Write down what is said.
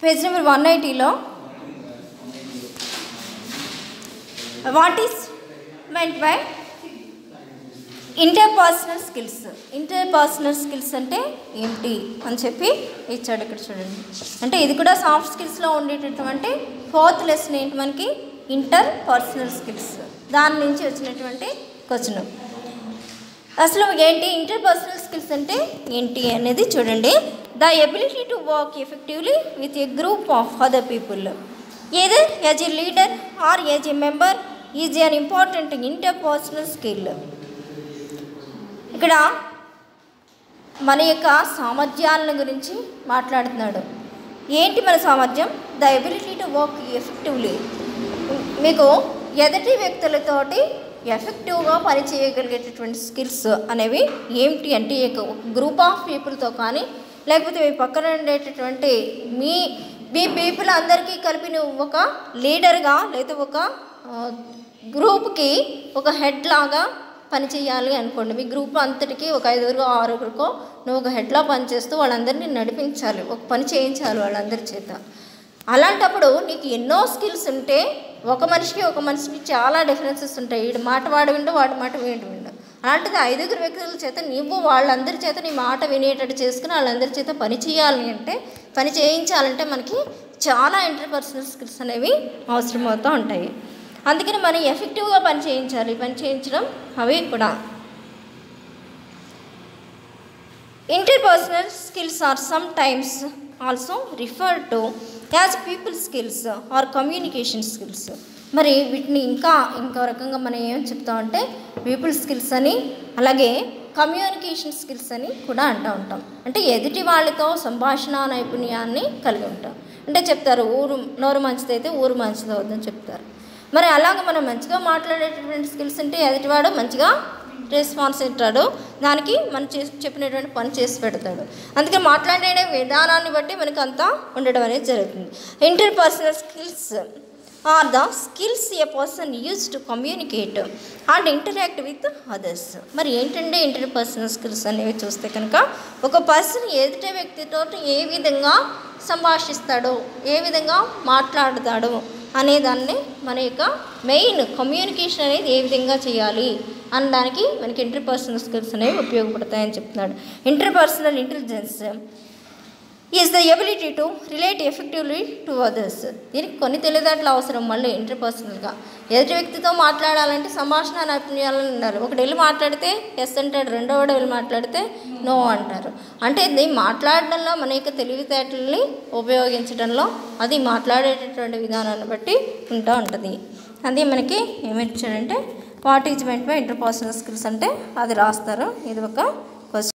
page number one ఎయిటీలో what is meant by interpersonal skills interpersonal skills అంటే ఏంటి అని చెప్పి ఇచ్చాడు ఇక్కడ చూడండి అంటే ఇది కూడా సాఫ్ట్ స్కిల్స్లో ఉండేటటువంటి ఫోర్త్ లెసన్ ఏంటి మనకి ఇంటర్ పర్సనల్ స్కిల్స్ దాని నుంచి వచ్చినటువంటి క్వశ్చన్ అసలు ఏంటి ఇంటర్ పర్సనల్ స్కిల్స్ అంటే ఏంటి అనేది చూడండి the ability to work effectively with a group of other people either as a leader or as a member is an important interpersonal skill ఇక్కడ మన యొక్క సామర్థ్యాలను గురించి మాట్లాడుతున్నాడు ఏంటి మన సామర్థ్యం the ability to work effectively మీకు ఎదుటి వ్యక్తులతోటి ఎఫెక్టివ్గా పనిచేయగలిగేటటువంటి స్కిల్స్ అనేవి ఏమిటి అంటే ఒక గ్రూప్ ఆఫ్ పీపుల్తో కానీ లేకపోతే మీ పక్కన ఉండేటటువంటి మీ మీ పీపుల్ అందరికీ కలిపి నువ్వు ఒక లీడర్గా లేదా ఒక గ్రూప్కి ఒక హెడ్ లాగా పని చేయాలి అనుకోండి మీ గ్రూప్ అంతటికి ఒక ఐదుగురు ఆరుగురికో నువ్వు ఒక హెడ్లా పనిచేస్తూ వాళ్ళందరినీ నడిపించాలి ఒక పని చేయించాలి వాళ్ళందరి చేత అలాంటప్పుడు నీకు ఎన్నో స్కిల్స్ ఉంటే ఒక మనిషికి ఒక మనిషికి చాలా డిఫరెన్సెస్ ఉంటాయి వీడి మాట వాడు విండు వాడి మాట వీడు విండు అలాంటిది ఐదుగురు వ్యక్తుల చేత నువ్వు వాళ్ళందరి చేత నీ మాట వినేటట్టు చేసుకుని వాళ్ళందరి చేత పని చేయాలి అంటే పని చేయించాలంటే మనకి చాలా ఇంటర్పర్సనల్ స్కిల్స్ అనేవి అవసరమవుతూ ఉంటాయి అందుకని మనం ఎఫెక్టివ్గా పని చేయించాలి పని చేయించడం అవి కూడా interpersonal skills are sometimes also refer to as people skills or communication skills మరి వీటిని ఇంకా ఇంకో రకంగా మనం ఏం చెప్తామంటే పీపుల్ స్కిల్స్ అని అలాగే కమ్యూనికేషన్ స్కిల్స్ అని కూడా అంటూ ఉంటాం అంటే ఎదుటి వాళ్ళతో సంభాషణ నైపుణ్యాన్ని కలిగి ఉంటాం అంటే చెప్తారు ఊరు నోరు మంచిదైతే ఊరు మంచిది అవుతుందని చెప్తారు మరి అలాగ మనం మంచిగా మాట్లాడేటటువంటి స్కిల్స్ ఉంటే ఎదుటివాడు మంచిగా రెస్పాన్స్ ఇస్తాడు దానికి మనం చేసి చెప్పినటువంటి పని చేసి పెడతాడు అందుకే మాట్లాడే విధానాన్ని బట్టి మనకు అంతా ఉండడం అనేది జరుగుతుంది interpersonal skills are the skills a person use to communicate and interact with others మరి ఏంటంటే ఇంటర్ పర్సనల్ స్కిల్స్ అనేవి చూస్తే కనుక ఒక పర్సన్ ఎదుటి వ్యక్తితో ఏ విధంగా సంభాషిస్తాడో ఏ విధంగా మాట్లాడతాడో అనే దాన్ని మన యొక్క మెయిన్ కమ్యూనికేషన్ అనేది ఏ విధంగా చేయాలి అనడానికి మనకి ఇంటర్ పర్సనల్ స్కిల్స్ అనేవి ఉపయోగపడతాయని చెప్తున్నాడు interpersonal intelligence is the ability to relate effectively to others దీనికి కొన్ని తెలివితేటలు అవసరం మళ్ళీ ఇంటర్ పర్సనల్గా ఎదుటి వ్యక్తితో మాట్లాడాలంటే సంభాషణ నైపుణ్యాలను ఉండాలి ఒకటి వెళ్ళి మాట్లాడితే ఎస్ అంటాడు రెండో వాడు వెళ్ళి మాట్లాడితే నో అంటారు అంటే ఇది మాట్లాడడంలో మన యొక్క తెలివితేటల్ని ఉపయోగించడంలో అది మాట్లాడేటటువంటి విధానాన్ని బట్టి ఉంటూ ఉంటుంది అది మనకి ఏమిచ్చాడంటే what is meant by interpersonal skills అంటే అది రాస్తారు ఇది ఒక